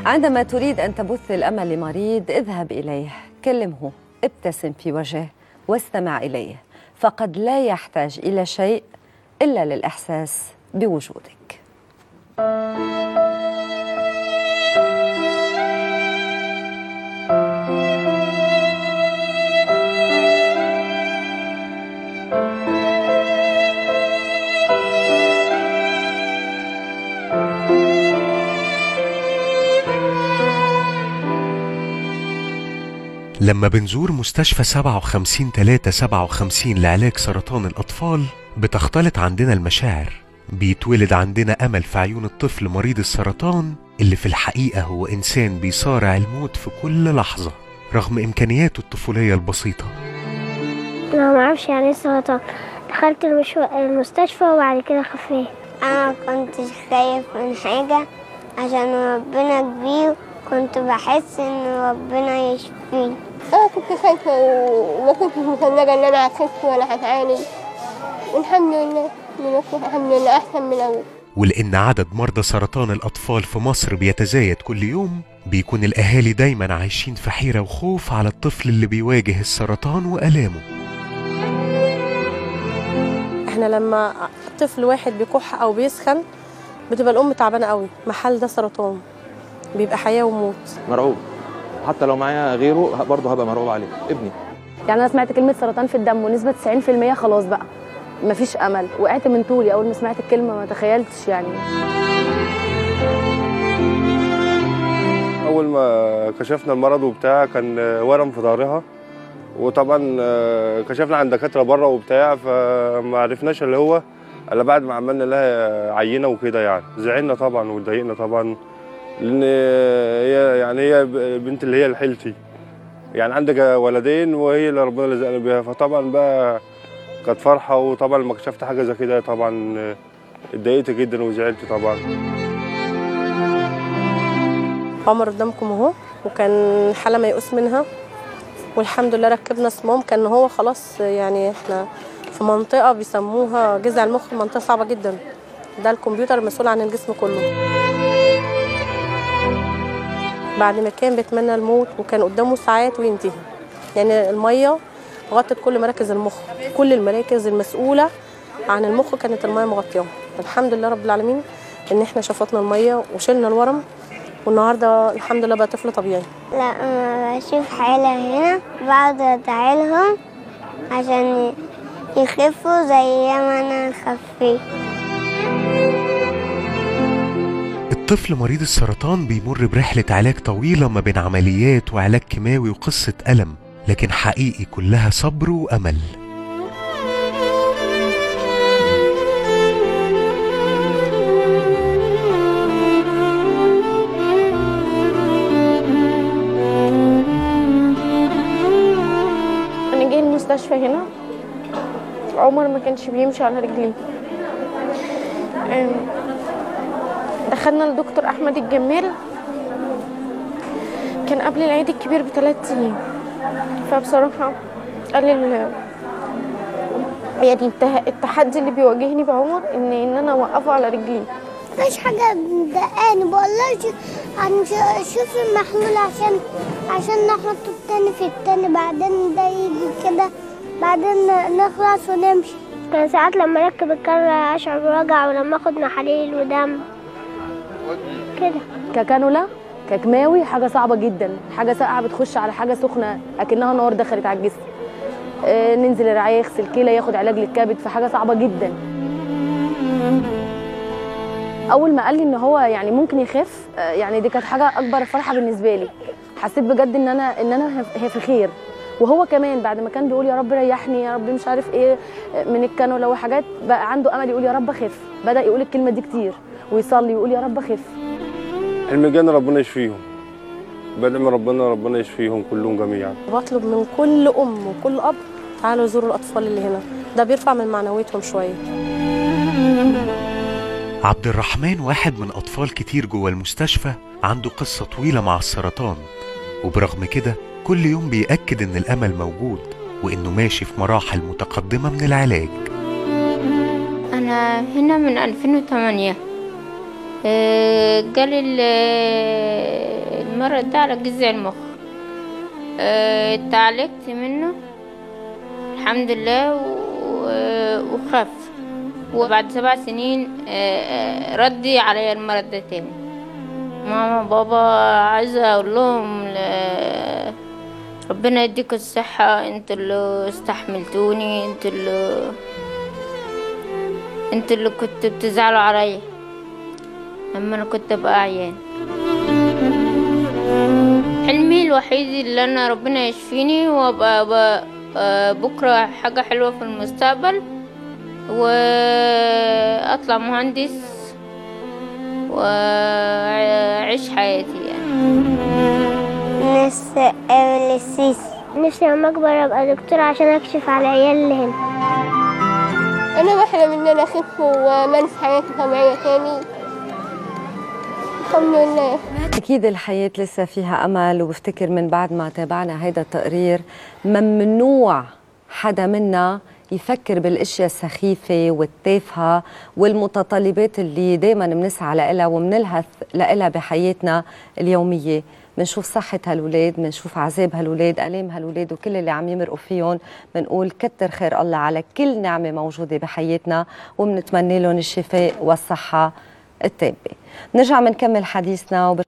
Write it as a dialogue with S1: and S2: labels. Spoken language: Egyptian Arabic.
S1: عندما تريد أن تبث الأمل لمريض اذهب إليه كلمه ابتسم في وجهه واستمع إليه فقد لا يحتاج إلى شيء إلا للإحساس بوجودك
S2: لما بنزور مستشفى 57 3 57 لعلاج سرطان الأطفال بتختلط عندنا المشاعر بيتولد عندنا أمل في عيون الطفل مريض السرطان اللي في الحقيقة هو إنسان بيصارع الموت في كل لحظة رغم إمكانياته الطفولية البسيطة
S3: لا ما اعرفش يعني ايه سرطان دخلت المشو- المستشفى وبعد كده خفيت
S4: انا كنتش خايف من حاجة عشان ربنا كبير كنت بحس ان ربنا يشفيني
S5: أنا كنت خايفة وما كنت مصدقة إن أنا هخف ولا هتعالج والحمد لله دلوقتي الحمد لله أحسن من الأول
S2: ولأن عدد مرضى سرطان الأطفال في مصر بيتزايد كل يوم بيكون الأهالي دايما عايشين في حيرة وخوف على الطفل اللي بيواجه السرطان وآلامه
S6: احنا لما طفل واحد بيكح او بيسخن بتبقى الام تعبانه قوي محل ده سرطان بيبقى حياه وموت
S7: مرعوب حتى لو معايا غيره برضه هبقى مرعوب عليه ابني
S8: يعني انا سمعت كلمه سرطان في الدم ونسبه 90% خلاص بقى مفيش امل وقعت من طولي اول ما سمعت الكلمه ما تخيلتش يعني
S9: اول ما كشفنا المرض وبتاع كان ورم في ظهرها وطبعا آه، كشفنا عند دكاتره بره وبتاع فما عرفناش اللي هو الا بعد ما عملنا لها عينه وكده يعني زعلنا طبعا واتضايقنا طبعا لان هي يعني هي البنت اللي هي الحلتي يعني عندك ولدين وهي اللي ربنا رزقنا بيها فطبعا بقى كانت فرحه وطبعا لما كشفت حاجه زي كده طبعا آه، اتضايقت جدا وزعلت طبعا
S6: عمر قدامكم اهو وكان حاله ميؤوس منها والحمد لله ركبنا صمام كان هو خلاص يعني احنا في منطقه بيسموها جذع المخ منطقه صعبه جدا ده الكمبيوتر المسؤول عن الجسم كله بعد ما كان بيتمنى الموت وكان قدامه ساعات وينتهي يعني الميه غطت كل مراكز المخ كل المراكز المسؤوله عن المخ كانت الميه مغطياها الحمد لله رب العالمين ان احنا شفطنا الميه وشلنا الورم والنهارده الحمد لله بقى طفل طبيعي
S4: لا انا بشوف حالة هنا بقعد ادعي لهم عشان يخفوا زي ما انا خفيت
S2: الطفل مريض السرطان بيمر برحلة علاج طويلة ما بين عمليات وعلاج كيماوي وقصة ألم لكن حقيقي كلها صبر وأمل
S3: انا جاي المستشفى هنا عمر ما كانش بيمشي على رجليه أم، دخلنا لدكتور احمد الجمال كان قبل العيد الكبير بثلاث سنين فبصراحة قال ال يعني الته- التحدي اللي بيواجهني بعمر ان ان انا اوقفه على رجليه
S4: مفيش حاجة مضايقاني بقولها شوف المحلول عشان عشان نحطه التاني في التاني بعدين ده يجي كده بعدين نخلص ونمشي كان ساعات لما اركب الكرة اشعر بوجع ولما اخد محاليل ودم كده
S8: ككانولا ككماوي حاجه صعبه جدا حاجه ساقعه بتخش على حاجه سخنه اكنها نار دخلت على الجسم آه، ننزل الرعايه يغسل كلى ياخد علاج للكبد فحاجه صعبه جدا اول ما قال لي ان هو يعني ممكن يخف آه، يعني دي كانت حاجه اكبر فرحه بالنسبه لي حسيت بجد ان انا ان انا هي في خير وهو كمان بعد ما كان بيقول يا رب ريحني يا رب مش عارف ايه آه، من الكانولا وحاجات بقى عنده امل يقول يا رب اخف بدا يقول الكلمه دي كتير ويصلي ويقول يا رب اخف
S9: المجان ربنا يشفيهم بدعم ربنا ربنا يشفيهم كلهم جميعا
S6: بطلب من كل ام وكل اب تعالوا زوروا الاطفال اللي هنا ده بيرفع من معنويتهم شويه
S2: عبد الرحمن واحد من أطفال كتير جوه المستشفى عنده قصة طويلة مع السرطان وبرغم كده كل يوم بيأكد إن الأمل موجود وإنه ماشي في مراحل متقدمة من العلاج
S10: أنا هنا من 2008 آه، جالي ال- المرض ده على جذع المخ آه، اتعالجت منه الحمد لله و- وخف وبعد سبع سنين آه، آه، ردي عليا المرض ده تاني ماما بابا عايزة اقول لهم ل- ربنا يديكوا الصحة انتوا اللي استحملتوني انتوا اللي انتوا اللي كنتوا بتزعلوا عليا لما انا كنت ابقى عيان حلمي الوحيد اللي انا ربنا يشفيني وابقى أبقى آه، بكره حاجه حلوه في المستقبل واطلع مهندس واعيش حياتي يعني
S4: نفسي أقابل السيسي نفسي لما أكبر أبقى دكتور عشان أكشف على العيال اللي هنا
S5: انا بحلم ان انا اخف وامارس حياتي طبيعيه تاني الحمد لله
S1: أكيد الحياة لسه فيها أمل وبفتكر من بعد ما تابعنا هيدا التقرير ممنوع حدا منا يفكر بالاشياء السخيفه والتافهه والمتطلبات اللي دائما بنسعى لها وبنلهث لها بحياتنا اليوميه بنشوف صحة هالولاد بنشوف عذاب هالولاد ألام هالولاد وكل اللي عم يمرقوا فيهم بنقول كتر خير الله على كل نعمة موجودة بحياتنا وبنتمنى لهم الشفاء والصحة التامة نرجع بنكمل حديثنا وب...